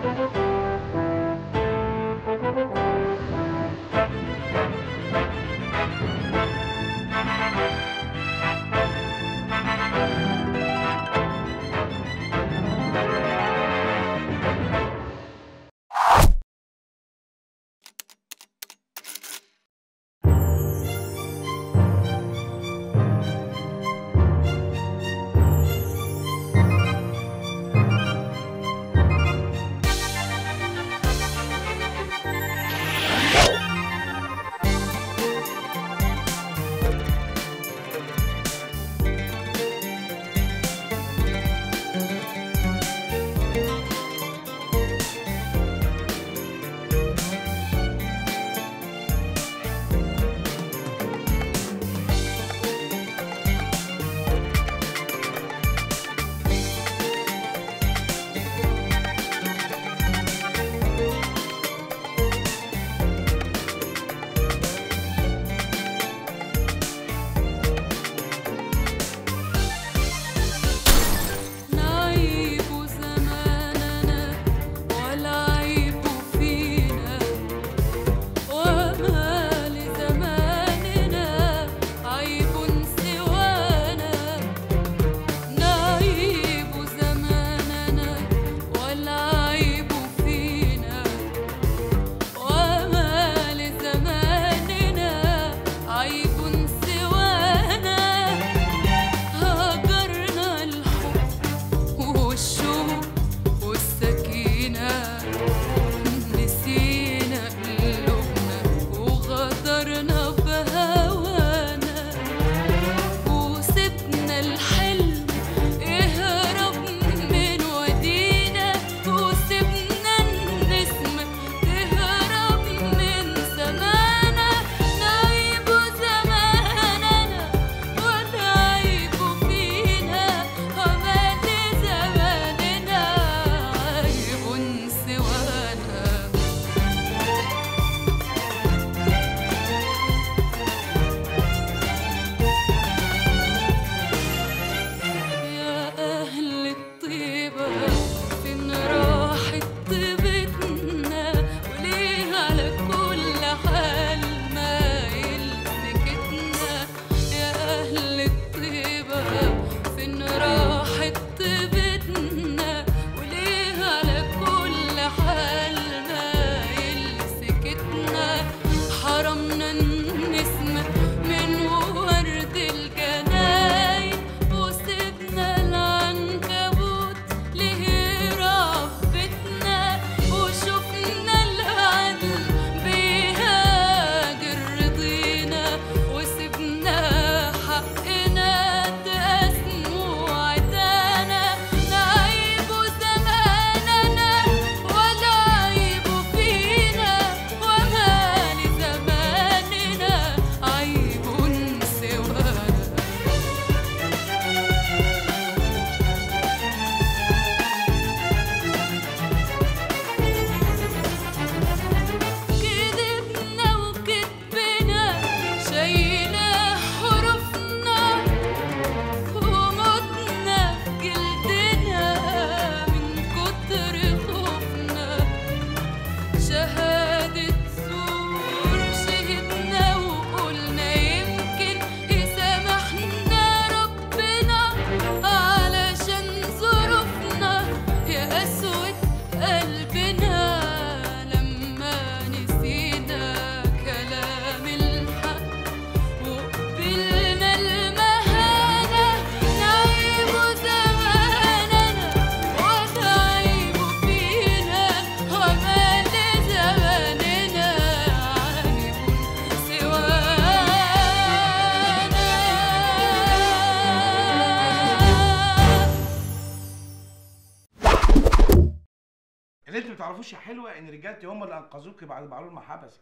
اللي انت ما تعرفوش يا حلوه ان رجالتي هم اللي انقذوكي بعد معلول ما حبسك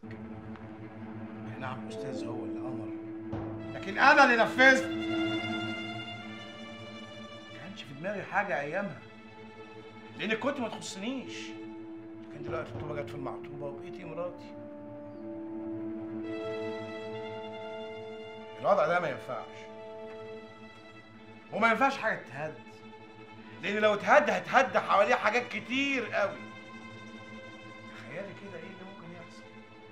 اي نعم استاذ هو اللي امر لكن انا اللي نفذت ما كانش في دماغي حاجه ايامها لان كنت ما تخصنيش لكن دلوقتي الطوبه جت في المعطوبه وبقيتي مراتي الوضع ده ما ينفعش وما ينفعش حاجه تتهد لان لو اتهد هتهد حواليه حاجات كتير قوي تخيلي كده ايه اللي ممكن يحصل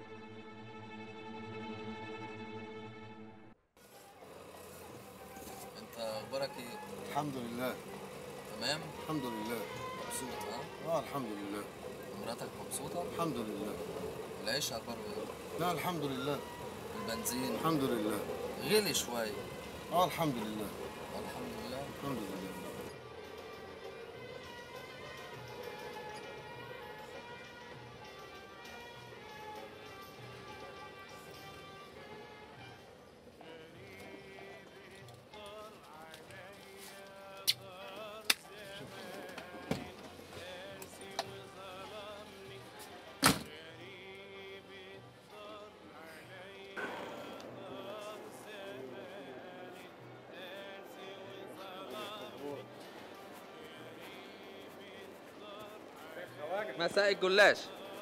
انت اخبارك ايه الحمد لله تمام الحمد لله مبسوط ها اه الحمد لله مراتك مبسوطه الحمد لله العيش اخباره ايه لا الحمد لله البنزين الحمد لله غلي شويه اه الحمد لله الحمد لله الحمد لله مساء الجلاش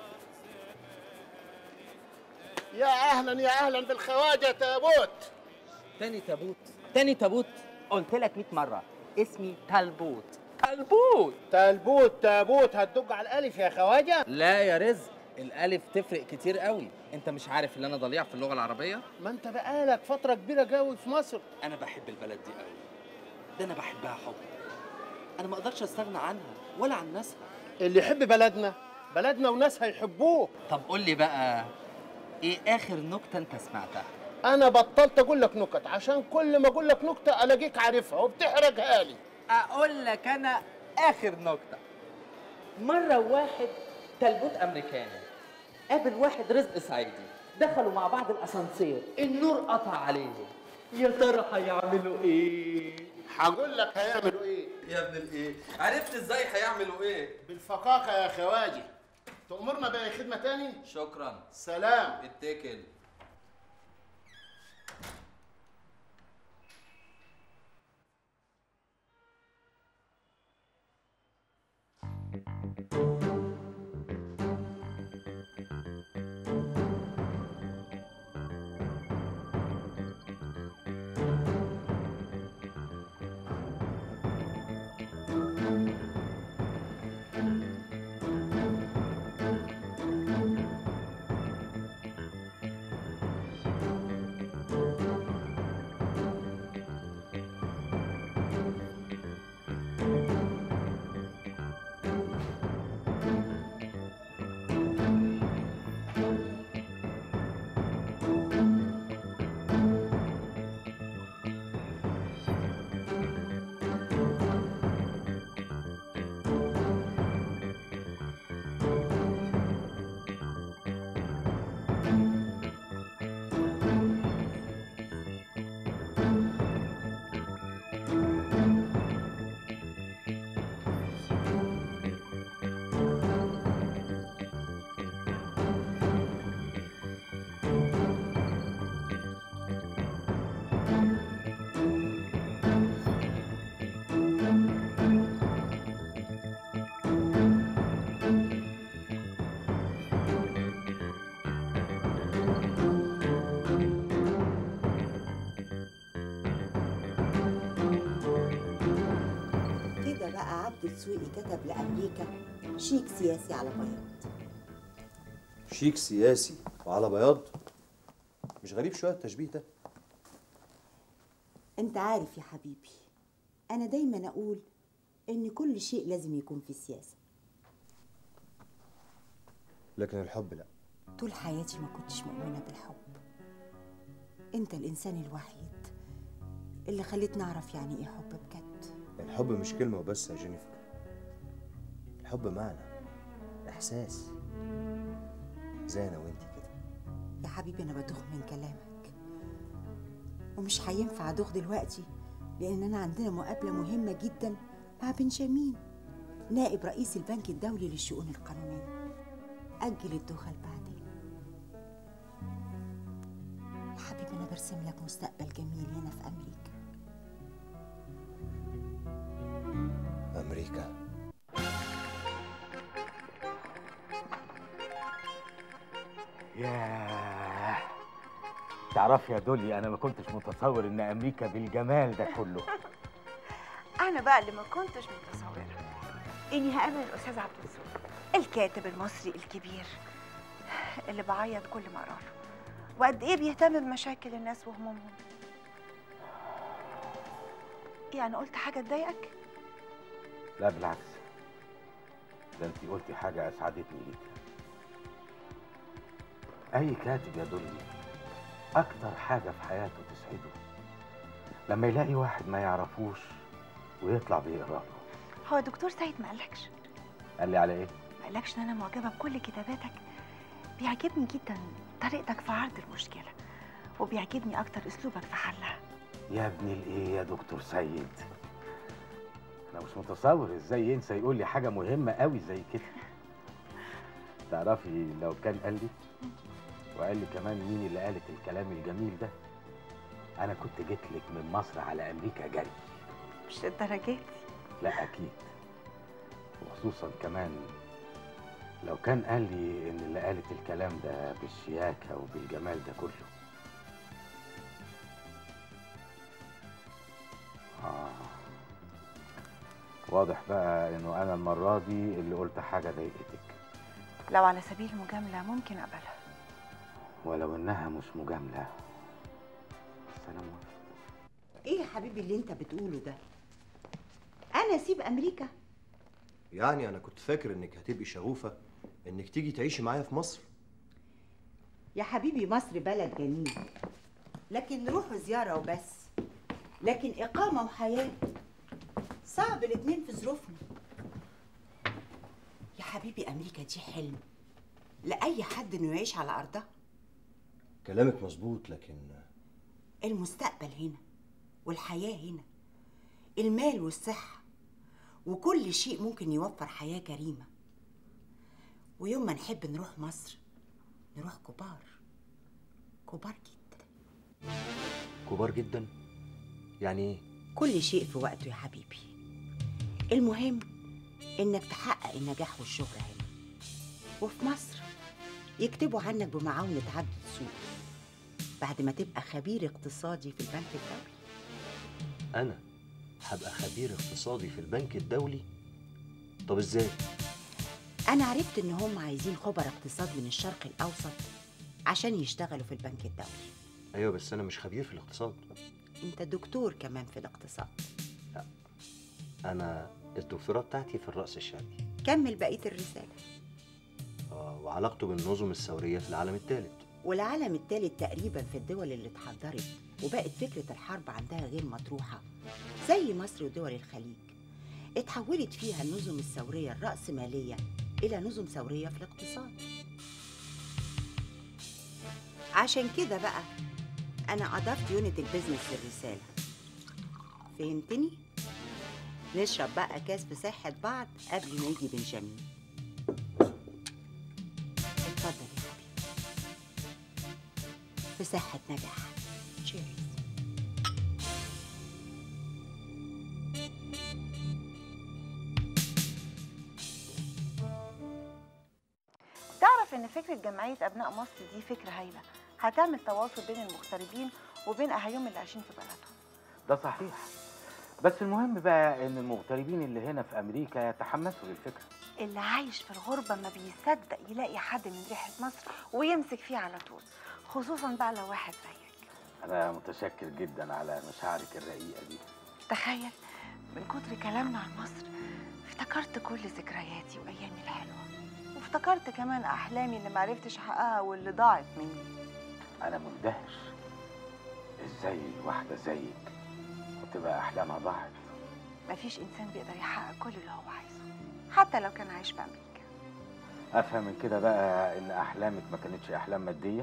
يا اهلا يا اهلا بالخواجه تابوت تاني تابوت تاني تابوت قلت لك 100 مره اسمي تلبوت تلبوت تلبوت تابوت هتدق على الالف يا خواجه لا يا رزق الالف تفرق كتير قوي انت مش عارف ان انا ضليع في اللغه العربيه ما انت بقالك فتره كبيره قوي في مصر انا بحب البلد دي قوي ده انا بحبها حب انا ما اقدرش استغنى عنها ولا عن ناسها اللي يحب بلدنا بلدنا وناسها يحبوه طب قول لي بقى ايه اخر نكته انت سمعتها انا بطلت اقول لك نكت عشان كل ما اقول لك نكته الاقيك عارفها وبتحرجها لي اقول لك انا اخر نكته مره واحد تلبوت امريكاني قابل واحد رزق صعيدي دخلوا مع بعض الاسانسير النور قطع عليهم يا ترى هيعملوا ايه هقول لك هيعملوا ايه يا ابن الايه عرفت ازاي هيعملوا ايه بالفقاقه يا خواجه تأمرنا بأي خدمة تاني؟ شكرا سلام اتكل كده بقى عبد السويقي كتب لأمريكا شيك سياسي على بياض شيك سياسي وعلى بياض مش غريب شويه التشبيه ده انت عارف يا حبيبي انا دايما اقول ان كل شيء لازم يكون في السياسة لكن الحب لا طول حياتي ما كنتش مؤمنة بالحب انت الانسان الوحيد اللي خليتني اعرف يعني ايه حب بجد الحب مش كلمه وبس يا جينيفر الحب معنى احساس زي انا وانت كده يا حبيبي انا بدوخ من كلامك ومش هينفع ادوخ دلوقتي لاننا عندنا مقابله مهمه جدا مع بنجامين نائب رئيس البنك الدولي للشؤون القانونيه اجل الدوخه لبعدين يا حبيبي انا برسم لك مستقبل جميل هنا في امريكا امريكا ياه تعرف يا دولي انا ما كنتش متصور ان امريكا بالجمال ده كله انا بقى اللي ما كنتش متصوره اني هقابل الاستاذ عبد السوق الكاتب المصري الكبير اللي بعيط كل ما اقرا له وقد ايه بيهتم بمشاكل الناس وهمومهم يعني قلت حاجه تضايقك لا بالعكس ده انت قلتي حاجة أسعدتني جدا أي كاتب يا دنيا أكتر حاجة في حياته تسعده لما يلاقي واحد ما يعرفوش ويطلع بيقرأ له هو دكتور سيد ما قالكش قال لي على إيه؟ ما قالكش ان انا معجبه بكل كتاباتك بيعجبني جدا طريقتك في عرض المشكله وبيعجبني اكتر اسلوبك في حلها يا ابن الإيه يا دكتور سيد أنا مش متصور إزاي ينسى يقول لي حاجة مهمة قوي زي كده تعرفي لو كان قال لي وقال لي كمان مين اللي قالت الكلام الجميل ده أنا كنت جيت لك من مصر على أمريكا جري مش للدرجات دي لا أكيد وخصوصا كمان لو كان قال لي إن اللي قالت الكلام ده بالشياكة وبالجمال ده كله آه واضح بقى إنه أنا المرة دي اللي قلت حاجة ضايقتك لو على سبيل المجامله ممكن اقبلها ولو إنها مش مجاملة بس أنا موافق ايه يا حبيبي اللي انت بتقوله ده انا اسيب امريكا يعني انا كنت فاكر انك هتبقي شغوفه انك تيجي تعيشي معايا في مصر يا حبيبي مصر بلد جميل لكن روح زيارة وبس لكن إقامة وحياة صعب الاتنين في ظروفنا يا حبيبي أمريكا دي حلم لأي حد إنه يعيش على أرضها كلامك مظبوط لكن المستقبل هنا والحياة هنا المال والصحة وكل شيء ممكن يوفر حياة كريمة ويوم ما نحب نروح مصر نروح كبار كبار جدا كبار جدا يعني ايه كل شيء في وقته يا حبيبي المهم انك تحقق النجاح والشهرة هنا وفي مصر يكتبوا عنك بمعاونة عبد السوق بعد ما تبقى خبير اقتصادي في البنك الدولي انا هبقى خبير اقتصادي في البنك الدولي طب ازاي أنا عرفت إن هم عايزين خبراء اقتصاد من الشرق الأوسط عشان يشتغلوا في البنك الدولي ايوه بس انا مش خبير في الاقتصاد أنت دكتور كمان في الاقتصاد انا الدكتوراه بتاعتي في الرأس الشعبي كمل بقية الرسالة آه، وعلاقته بالنظم الثورية في العالم الثالث والعالم الثالث تقريبا في الدول اللي اتحضرت وبقت فكرة الحرب عندها غير مطروحة زي مصر ودول الخليج اتحولت فيها النظم الثورية الرأسمالية إلى نظم ثورية في الاقتصاد عشان كده بقى أنا أضفت يونت البيزنس للرسالة فهمتني؟ نشرب بقى كاس بصحة بعض قبل ما يجي بنجامين اتفضل يا حبيبي في صحة نجاح تشيرز تعرف ان فكره جمعيه ابناء مصر دي فكره هايله هتعمل تواصل بين المغتربين وبين اهاليهم اللي عايشين في بلدهم ده صحيح بس المهم بقى ان المغتربين اللي هنا في امريكا يتحمسوا للفكره اللي عايش في الغربه ما بيصدق يلاقي حد من ريحه مصر ويمسك فيه على طول خصوصا بقى لو واحد زيك انا متشكر جدا على مشاعرك الرقيقه دي تخيل من كتر كلامنا عن مصر افتكرت كل ذكرياتي وايامي الحلوه وافتكرت كمان احلامي اللي معرفتش احققها واللي ضاعت مني انا مندهش ازاي واحده زيك وتبقى احلامها ضاعت مفيش انسان بيقدر يحقق كل اللي هو عايزه حتى لو كان عايش في امريكا افهم من كده بقى ان احلامك ما كانتش احلام ماديه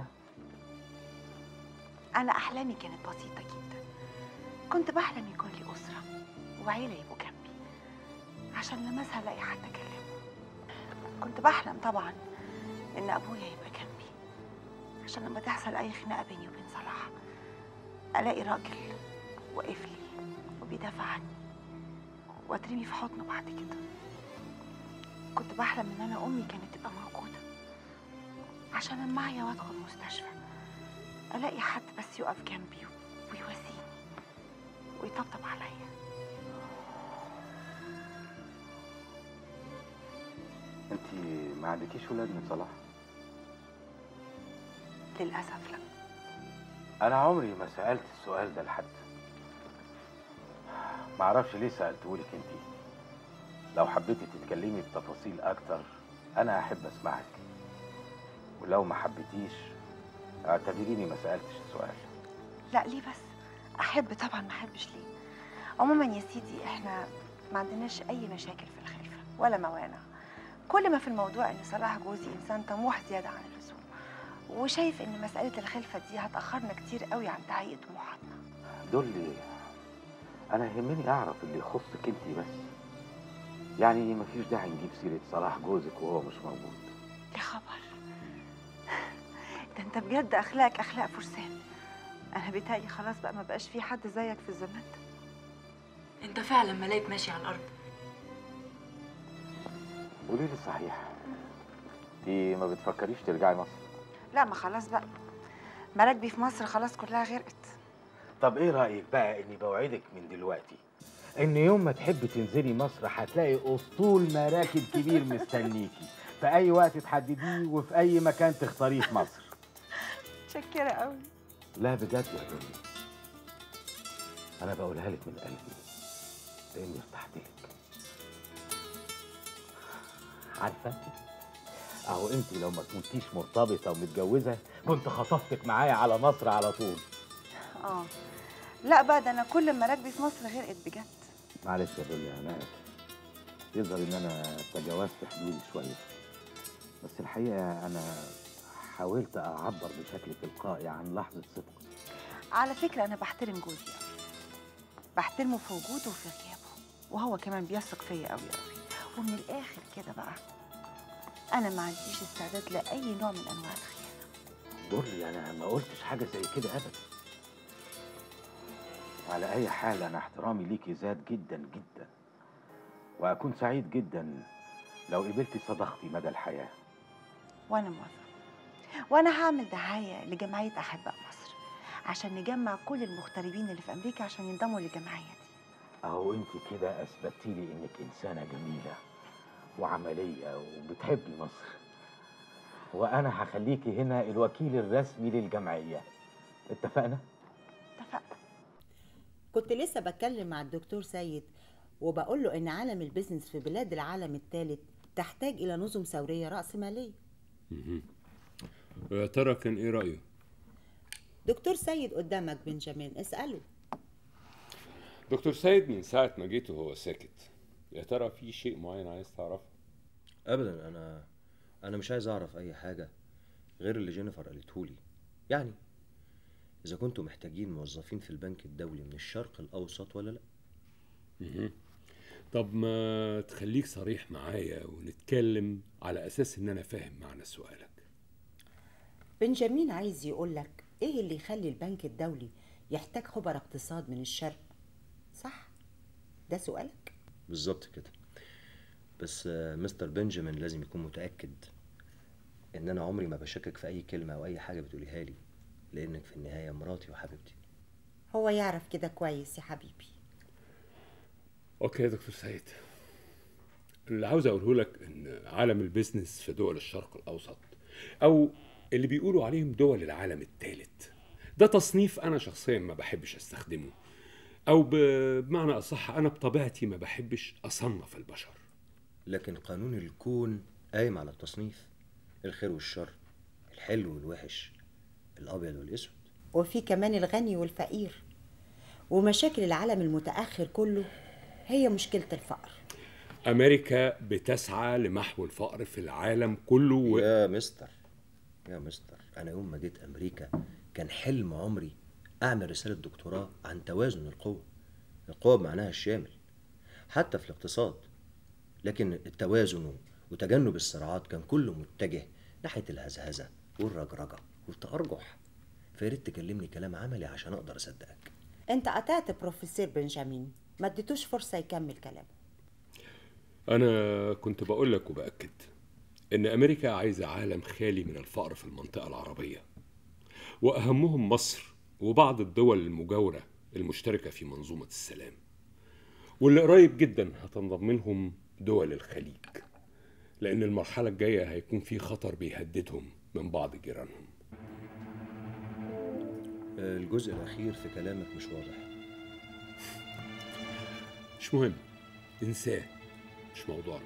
انا احلامي كانت بسيطه جدا كنت بحلم يكون لي اسره وعيله يبقوا جنبي عشان لما اسهر الاقي حد اكلمه كنت بحلم طبعا ان ابويا يبقى جنبي عشان لما تحصل اي خناقه بيني وبين صلاح الاقي راجل واقف لي وبيدافع عني واترمي في حضنه بعد كده كنت بحلم ان انا امي كانت تبقى موجوده عشان لما اعيا وادخل مستشفى الاقي حد بس يقف جنبي ويواسيني ويطبطب عليا انت ما عندكيش ولاد من صلاح للاسف لا انا عمري ما سالت السؤال ده لحد ما اعرفش ليه سالتهولك انت لو حبيتي تتكلمي بتفاصيل اكتر انا احب اسمعك ولو ما حبيتيش اعتبريني ما سالتش السؤال لا ليه بس احب طبعا ما احبش ليه عموما يا سيدي احنا ما عندناش اي مشاكل في الخلفه ولا موانع كل ما في الموضوع ان صلاح جوزي انسان طموح زياده عن اللزوم وشايف ان مساله الخلفه دي هتاخرنا كتير قوي عن تحقيق طموحاتنا دول لي انا يهمني اعرف اللي يخصك انت بس يعني مفيش داعي نجيب سيره صلاح جوزك وهو مش موجود يا خبر ده انت بجد اخلاقك اخلاق فرسان انا بيتهيألي خلاص بقى ما بقاش في حد زيك في الزمان ده انت فعلا ملاك ماشي على الارض قولي لي صحيح انت ما بتفكريش ترجعي مصر لا ما خلاص بقى مراكبي في مصر خلاص كلها غرقت طب ايه رايك بقى اني بوعدك من دلوقتي ان يوم ما تحبي تنزلي مصر هتلاقي اسطول مراكب كبير مستنيكي في اي وقت تحدديه وفي اي مكان تختاريه في مصر متشكره قوي لا بجد يا دنيا انا بقولها لك من قلبي لاني ارتحت لك عارفه انت اهو انت لو ما كنتيش مرتبطه ومتجوزه كنت خطفتك معايا على مصر على طول اه لا بقى ده انا كل مراكبي في مصر غرقت بجد معلش يا دنيا انا اسف يظهر ان انا تجاوزت حدودي شويه بس الحقيقه انا حاولت اعبر بشكل تلقائي عن لحظه صدق على فكره انا بحترم جوزي قوي بحترمه في وجوده وفي غيابه وهو كمان بيثق فيا قوي قوي ومن الاخر كده بقى انا ما عنديش استعداد لاي نوع من انواع الخيانه دوري انا ما قلتش حاجه زي كده ابدا على اي حال انا احترامي ليكي زاد جدا جدا واكون سعيد جدا لو قبلتي صداقتي مدى الحياه وانا موافقه وانا هعمل دعايه لجمعيه احباء مصر عشان نجمع كل المغتربين اللي في امريكا عشان ينضموا للجمعيه دي اهو انت كده اثبتي لي انك انسانه جميله وعمليه وبتحبي مصر وانا هخليكي هنا الوكيل الرسمي للجمعيه اتفقنا كنت لسه بتكلم مع الدكتور سيد وبقول له ان عالم البيزنس في بلاد العالم الثالث تحتاج الى نظم ثوريه راسماليه مهم. ويا ترى كان ايه رايه دكتور سيد قدامك بنجامين اساله دكتور سيد من ساعه ما جيت وهو ساكت يا ترى في شيء معين عايز تعرفه ابدا انا انا مش عايز اعرف اي حاجه غير اللي جينيفر قالته لي يعني اذا كنتوا محتاجين موظفين في البنك الدولي من الشرق الاوسط ولا لا مهم. طب ما تخليك صريح معايا ونتكلم على اساس ان انا فاهم معنى سؤالك بنجامين عايز يقول لك ايه اللي يخلي البنك الدولي يحتاج خبر اقتصاد من الشرق صح ده سؤالك بالظبط كده بس آه، مستر بنجامين لازم يكون متاكد ان انا عمري ما بشكك في اي كلمه او اي حاجه بتقوليها لي لانك في النهايه مراتي وحبيبتي هو يعرف كده كويس يا حبيبي اوكي يا دكتور سيد اللي عاوز اقوله لك ان عالم البيزنس في دول الشرق الاوسط او اللي بيقولوا عليهم دول العالم الثالث ده تصنيف انا شخصيا ما بحبش استخدمه او ب- بمعنى اصح انا بطبيعتي ما بحبش اصنف البشر لكن قانون الكون قايم على التصنيف الخير والشر الحلو والوحش الابيض والاسود وفي كمان الغني والفقير ومشاكل العالم المتاخر كله هي مشكله الفقر امريكا بتسعى لمحو الفقر في العالم كله و... يا مستر يا مستر انا يوم ما جيت امريكا كان حلم عمري اعمل رساله دكتوراه عن توازن القوى القوى بمعناها الشامل حتى في الاقتصاد لكن التوازن وتجنب الصراعات كان كله متجه ناحيه الهزهزه والرجرجه والتارجح فياريت تكلمني كلام عملي عشان اقدر اصدقك انت قطعت بروفيسور بنجامين ما اديتوش فرصه يكمل كلامه انا كنت بقول لك وباكد ان امريكا عايزه عالم خالي من الفقر في المنطقه العربيه واهمهم مصر وبعض الدول المجاوره المشتركه في منظومه السلام واللي قريب جدا هتنضم لهم دول الخليج لأن المرحلة الجاية هيكون في خطر بيهددهم من بعض جيرانهم الجزء الأخير في كلامك مش واضح مش مهم انساه مش موضوعنا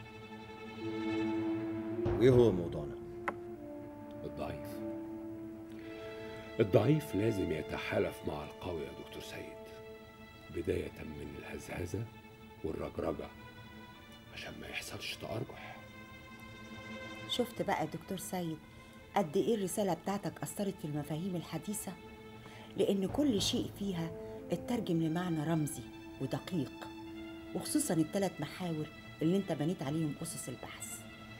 وإيه هو موضوعنا؟ الضعيف الضعيف لازم يتحالف مع القوي يا دكتور سيد بداية من الهزهزة والرجرجة عشان ما يحصلش تأرجح شفت بقى يا دكتور سيد قد ايه الرسالة بتاعتك أثرت في المفاهيم الحديثة لأن كل شيء فيها اترجم لمعنى رمزي ودقيق وخصوصا الثلاث محاور اللي انت بنيت عليهم أسس البحث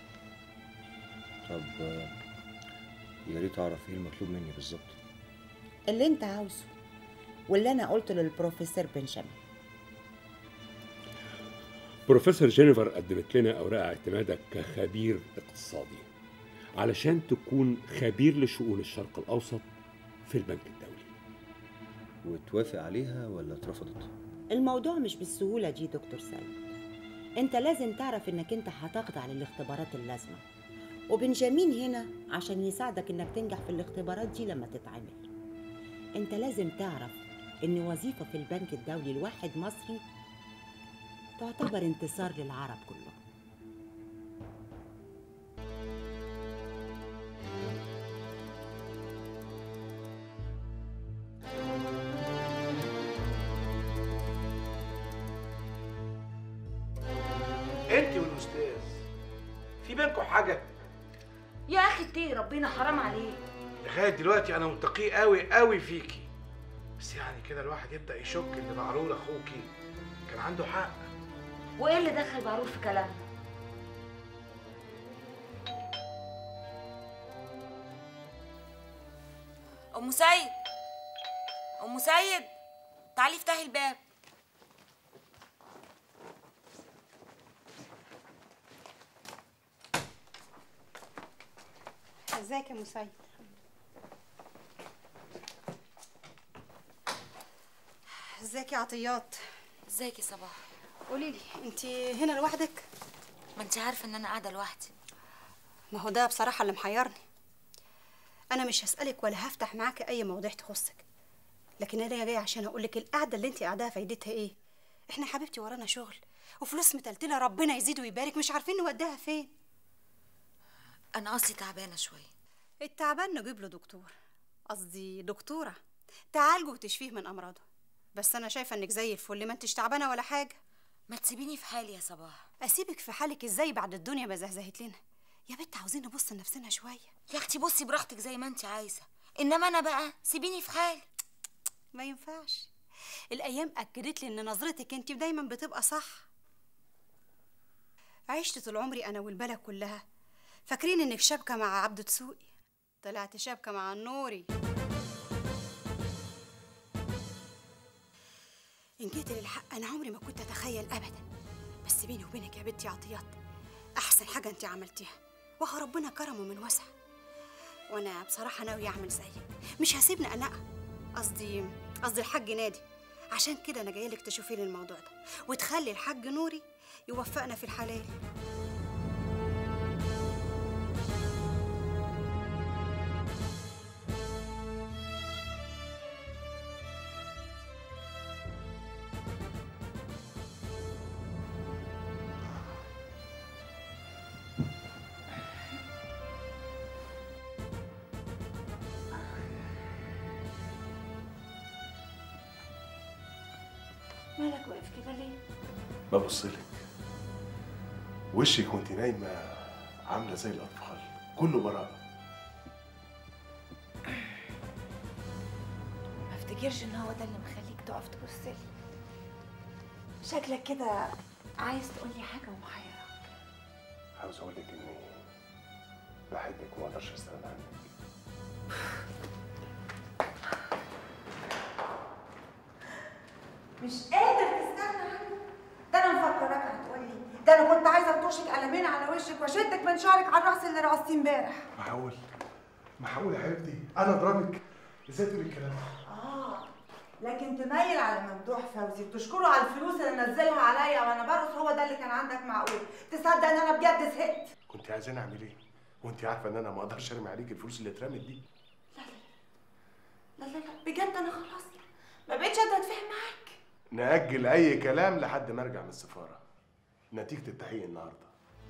طب آه، يا ريت أعرف إيه المطلوب مني بالظبط اللي انت عاوزه واللي انا قلته للبروفيسور بنجامين بروفيسور جينيفر قدمت لنا أوراق اعتمادك كخبير اقتصادي علشان تكون خبير لشؤون الشرق الأوسط في البنك الدولي وتوافق عليها ولا اترفضت؟ الموضوع مش بالسهولة دي دكتور سيد انت لازم تعرف انك انت هتخضع للاختبارات اللازمة وبنجامين هنا عشان يساعدك انك تنجح في الاختبارات دي لما تتعمل انت لازم تعرف ان وظيفة في البنك الدولي لواحد مصري تعتبر انتصار للعرب كلهم انت والاستاذ في بينكم حاجه يا اخي اتقي ربنا حرام عليك لغايه دلوقتي انا متقي قوي قوي فيكي بس يعني كده الواحد يبدا يشك ان معرور اخوكي كان عنده حق وايه اللي دخل معروف في كلامنا ام سيد ام سيد تعالي افتحي الباب ازيك يا مسيد ازيك يا عطيات ازيك يا صباح قولي لي انت هنا لوحدك ما انت عارفه ان انا قاعده لوحدي ما هو ده بصراحه اللي محيرني انا مش هسالك ولا هفتح معاك اي مواضيع تخصك لكن انا جايه عشان اقول لك القعده اللي انت قاعداها فايدتها ايه احنا يا حبيبتي ورانا شغل وفلوس متلتله ربنا يزيد ويبارك مش عارفين نوديها فين انا اصلي تعبانه شويه التعبان نجيب له دكتور قصدي دكتوره تعالجه وتشفيه من امراضه بس انا شايفه انك زي الفل ما انتش تعبانه ولا حاجه ما تسيبيني في حالي يا صباح اسيبك في حالك ازاي بعد الدنيا ما زهزهت لنا يا بنت عاوزين نبص لنفسنا شويه يا اختي بصي براحتك زي ما انت عايزه انما انا بقى سيبيني في حالي ما ينفعش الايام اكدت لي ان نظرتك انت دايما بتبقى صح عشت طول عمري انا والبلد كلها فاكرين انك شابكه مع عبد دسوقي طلعت شابكه مع النوري ان جيت للحق انا عمري ما كنت اتخيل ابدا بس بيني وبينك يا بنتي عطيات احسن حاجه انت عملتيها وهو ربنا كرمه من وسع وانا بصراحه ناويه اعمل زيك مش هسيبني انا قصدي قصدي الحاج نادي عشان كده انا جايه لك تشوفي لي الموضوع ده وتخلي الحاج نوري يوفقنا في الحلال مالك واقف كده ليه ببصلك وشك وانت نايمة عاملة زي الأطفال كله براءة ما افتكرش ان هو ده اللي مخليك تقف تبص لي شكلك كده عايز تقول لي حاجه ومحيره عاوز أقول لك إني بحبك وما أقدرش أستغنى عنك مش قادر تستغنى عني ده انا مفكراك هتقولي ده انا كنت عايزه اطوشك قلمين على وشك واشدك من شعرك على الراس اللي رقصتيه امبارح معقول معقول يا حبيبتي أنا أضربك إزاي تقولي الكلام ده؟ اه لكن تميل على ممدوح فوزي وتشكره على الفلوس اللي نزلها عليا وانا برقص هو ده اللي كان عندك معقول تصدق ان انا بجد زهقت كنت عايزاني اعمل ايه وانت عارفه ان انا ما اقدرش ارمي عليك الفلوس اللي اترمت دي لا لا لا بجد انا خلاص ما بقتش قادره اتفاهم معاك نأجل اي كلام لحد ما ارجع من السفاره نتيجه التحقيق النهارده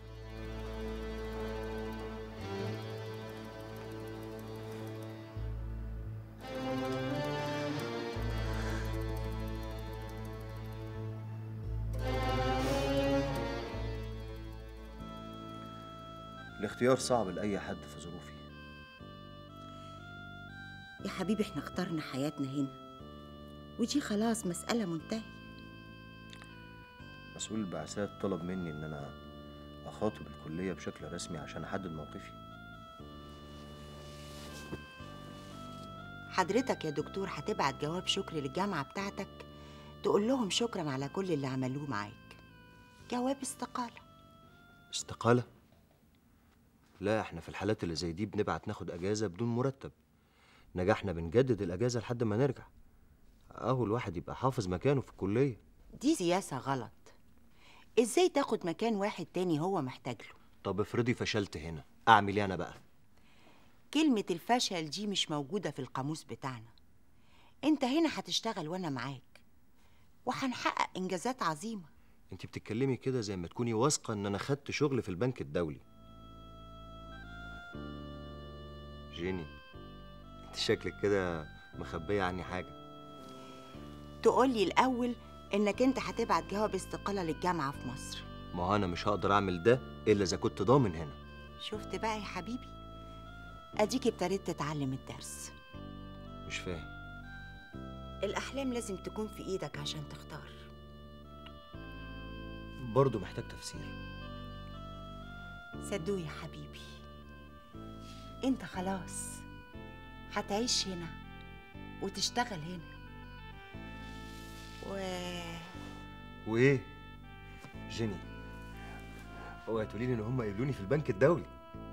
الاختيار صعب لأي حد في ظروفي يا حبيبي احنا اخترنا حياتنا هنا ودي خلاص مسألة منتهية مسؤول البعثات طلب مني إن أنا أخاطب الكلية بشكل رسمي عشان أحدد موقفي حضرتك يا دكتور هتبعت جواب شكر للجامعة بتاعتك تقول لهم شكرا على كل اللي عملوه معاك جواب استقالة استقالة؟ لا احنا في الحالات اللي زي دي بنبعت ناخد أجازة بدون مرتب نجحنا بنجدد الأجازة لحد ما نرجع أهو الواحد يبقى حافظ مكانه في الكلية دي سياسة غلط ازاي تاخد مكان واحد تاني هو محتاج له طب افرضي فشلت هنا أعمل إيه أنا بقى؟ كلمة الفشل دي مش موجودة في القاموس بتاعنا انت هنا هتشتغل وانا معاك وهنحقق انجازات عظيمة انت بتتكلمي كده زي ما تكوني واثقة إن أنا خدت شغل في البنك الدولي جيني انت شكلك كده مخبية عني حاجة تقولي الأول إنك أنت هتبعت جواب استقالة للجامعة في مصر ما هو أنا مش هقدر أعمل ده إلا إذا كنت ضامن هنا شفت بقى يا حبيبي أديك ابتديت تتعلم الدرس مش فاهم الأحلام لازم تكون في إيدك عشان تختار برضه محتاج تفسير صدقوا يا حبيبي انت خلاص هتعيش هنا وتشتغل هنا و وإيه؟ جيني اوعي تقولي لي إن هم قبلوني في البنك الدولي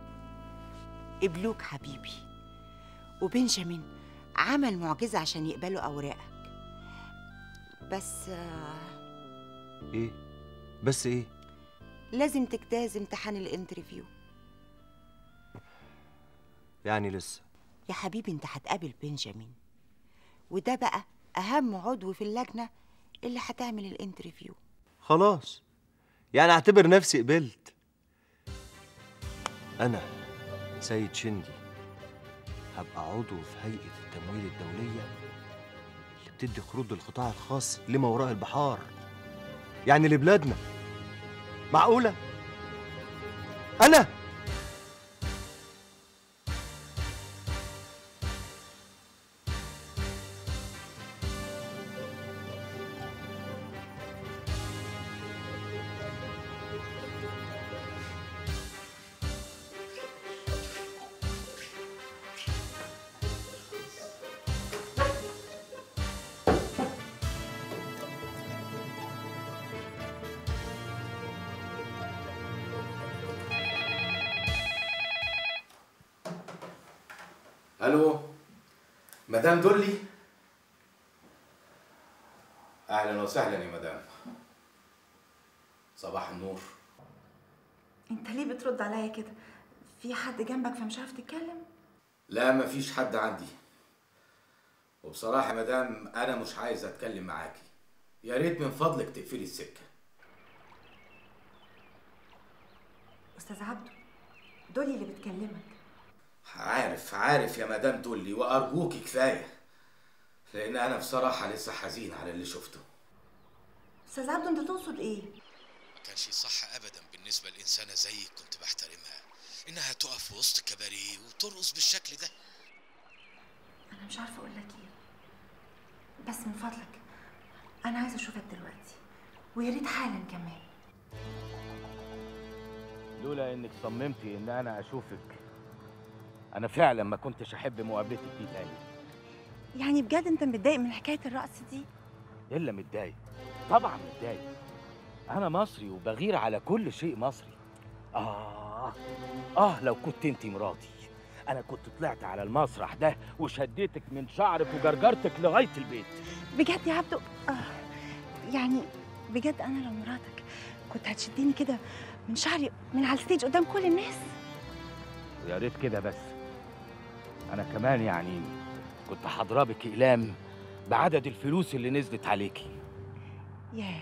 قبلوك حبيبي وبنجامين عمل معجزة عشان يقبلوا أوراقك بس آه، إيه؟ بس إيه؟ لازم تجتاز امتحان الانترفيو يعني لسه يا حبيبي انت هتقابل بنجامين وده بقى أهم عضو في اللجنة اللي هتعمل الانترفيو خلاص يعني اعتبر نفسي قبلت انا سيد شندي هبقى عضو في هيئة التمويل الدولية اللي بتدي قروض للقطاع الخاص لما وراء البحار يعني لبلادنا معقولة؟ أنا الو مدام دولي اهلا وسهلا يا مدام صباح النور انت ليه بترد عليا كده في حد جنبك فمش عارف تتكلم لا مفيش حد عندي وبصراحة يا مدام أنا مش عايز أتكلم معاكي يا ريت من فضلك تقفلي السكة استاذ عبده دولي اللي بتكلمك عارف عارف يا مدام دولي وأرجوكي كفاية لأن أنا بصراحة لسه حزين على اللي شفته استاذ عبده انت تقصد ايه ما كانش صح ابدا بالنسبه لانسانه زيك كنت بحترمها انها تقف في وسط كباريه وترقص بالشكل ده انا مش عارفه اقول لك ايه بس من فضلك انا عايزه اشوفك دلوقتي ويا ريت حالا كمان لولا إنك صممتي إن أنا أشوفك أنا فعلا ما كنتش أحب مقابلتك دي تاني يعني بجد انت متضايق من حكايه الرقص دي إلا متضايق طبعا متضايق أنا مصري وبغير على كل شيء مصري آه آه لو كنت أنت مراتي انا كنت طلعت على المسرح ده وشديتك من شعرك وجرجرتك لغايه البيت بجد يا عبدو آه يعني بجد انا لو مراتك كنت هتشديني كده من شعري من على الستيج قدام كل الناس يا ريت كده بس انا كمان يعني كنت هضربك اقلام بعدد الفلوس اللي نزلت عليكي ياه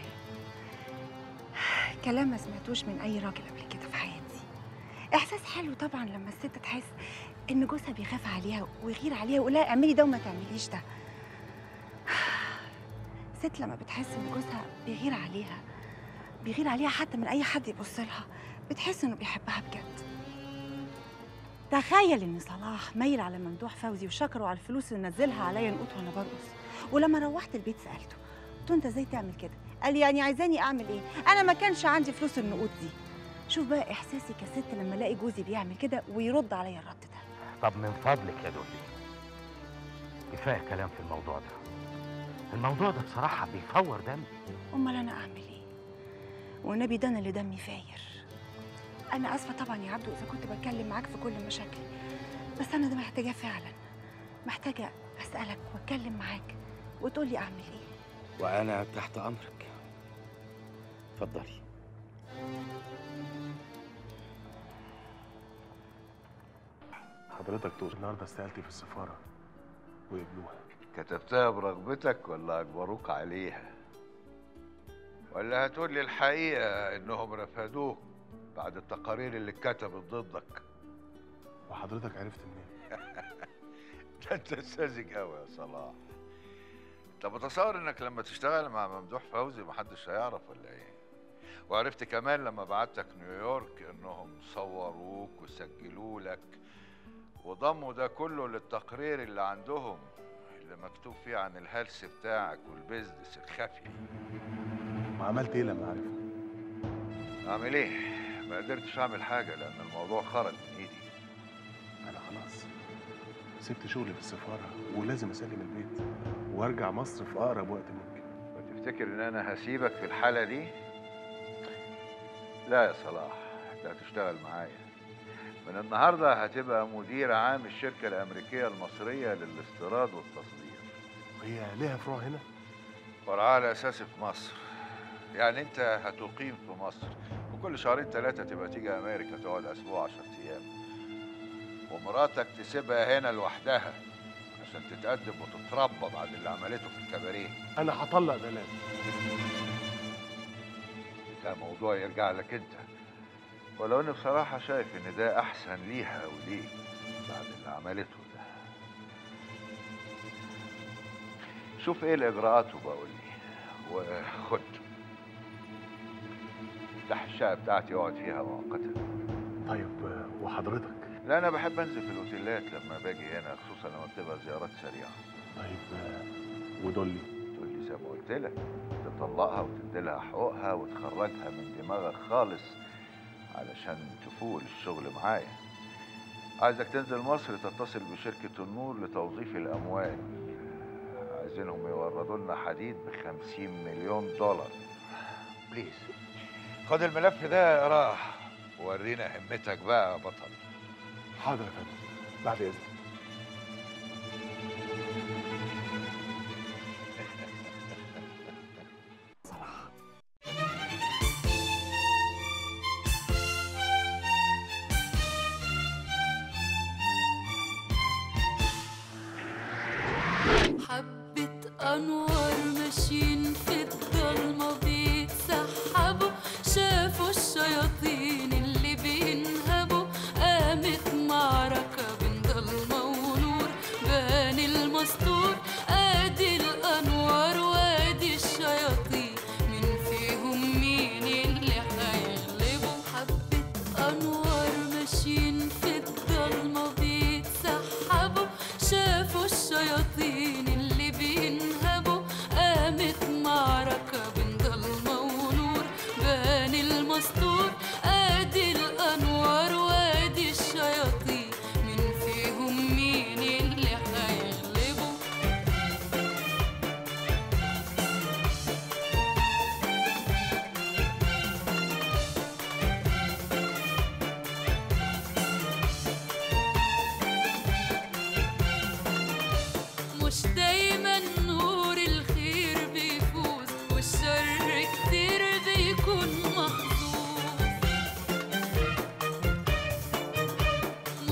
كلام ما سمعتوش من اي راجل قبل كده في حياتي احساس حلو طبعا لما الست تحس ان جوزها بيخاف عليها ويغير عليها ويقول لها اعملي ده وما تعمليش ده ست لما بتحس ان جوزها بيغير عليها بيغير عليها حتى من اي حد يبص لها بتحس انه بيحبها بجد تخيل ان صلاح ميل على ممدوح فوزي وشكره على الفلوس اللي نزلها عليا نقوط وانا برقص ولما روحت البيت سالته قلت له انت ازاي تعمل كده قال لي يعني عايزاني اعمل ايه انا ما كانش عندي فلوس النقود دي شوف بقى احساسي كست لما الاقي جوزي بيعمل كده ويرد عليا الرد ده طب من فضلك يا دولي كفايه كلام في الموضوع ده الموضوع ده بصراحه بيفور دمي امال انا اعمل ايه والنبي ده انا اللي دمي فاير انا اسفه طبعا يا عبدو اذا كنت بتكلم معاك في كل مشاكلي بس انا ده محتاجاه فعلا محتاجه اسالك واتكلم معاك وتقول لي اعمل ايه وانا تحت امرك اتفضلي حضرتك تقول النهارده استقالتي في السفاره وقبلوها كتبتها برغبتك ولا أجبروك عليها ولا هتقول لي الحقيقة إنهم رفضوك بعد التقارير اللي اتكتبت ضدك وحضرتك عرفت منين؟ ده انت ساذج قوي يا صلاح انت متصور انك لما تشتغل مع ممدوح فوزي محدش هيعرف ولا ايه وعرفت كمان لما بعتك نيويورك انهم صوروك وسجلوا لك وضموا ده كله للتقرير اللي عندهم اللي مكتوب فيه عن الهلس بتاعك والبيزنس الخفي وعملت ايه لما عرفت؟ اعمل ايه ما قدرتش اعمل حاجه لان الموضوع خرج من ايدي انا خلاص سبت شغلي في السفاره ولازم اسلم البيت وارجع مصر في اقرب وقت ممكن وتفتكر ان انا هسيبك في الحاله دي لا يا صلاح انت هتشتغل معايا من النهارده هتبقى مدير عام الشركه الامريكيه المصريه للاستيراد والتصدير وهي ليها فروع هنا؟ فرعها الاساسي في مصر يعني انت هتقيم في مصر وكل شهرين ثلاثه تبقى تيجي امريكا تقعد اسبوع 10 ايام ومراتك تسيبها هنا لوحدها عشان تتقدم وتتربى بعد اللي عملته في الكباريه انا هطلق دلال ده موضوع يرجع لك انت ولو اني بصراحه شايف ان ده احسن ليها وليك بعد اللي عملته ده شوف ايه الاجراءات وبقول لي وخد افتح الشقه بتاعتي اقعد فيها مؤقتا طيب وحضرتك لا انا بحب انزل في الاوتيلات لما باجي هنا خصوصا لما بتبقى زيارات سريعه طيب ودولي تقول زي ما قلت لك تطلقها وتديلها حقوقها وتخرجها من دماغك خالص علشان تفوق الشغل معايا عايزك تنزل مصر تتصل بشركة النور لتوظيف الأموال عايزينهم يوردوا لنا حديد بخمسين مليون دولار بليز خد الملف ده اقراه وورينا همتك بقى يا بطل حاضر يا فندم بعد اذنك حبة أنوار ماشيين في الضلمة بيتسحبوا شافوا الشياطين اللي بينهبوا قامت معركة بين ضلمة ونور بان المستور ادي الأنوار وادي الشياطين مين فيهم مين اللي هيغلبوا حبة أنوار ماشيين في الضلمة بيتسحبوا شافوا الشياطين اللي بينهبوا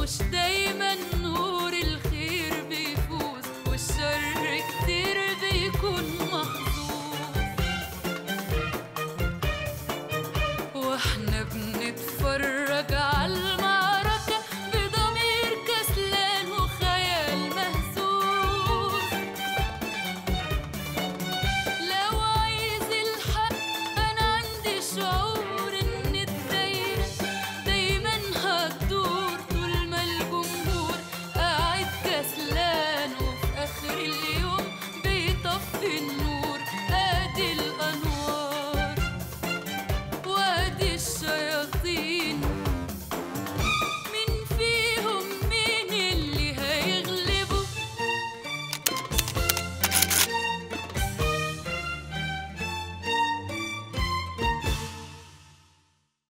مش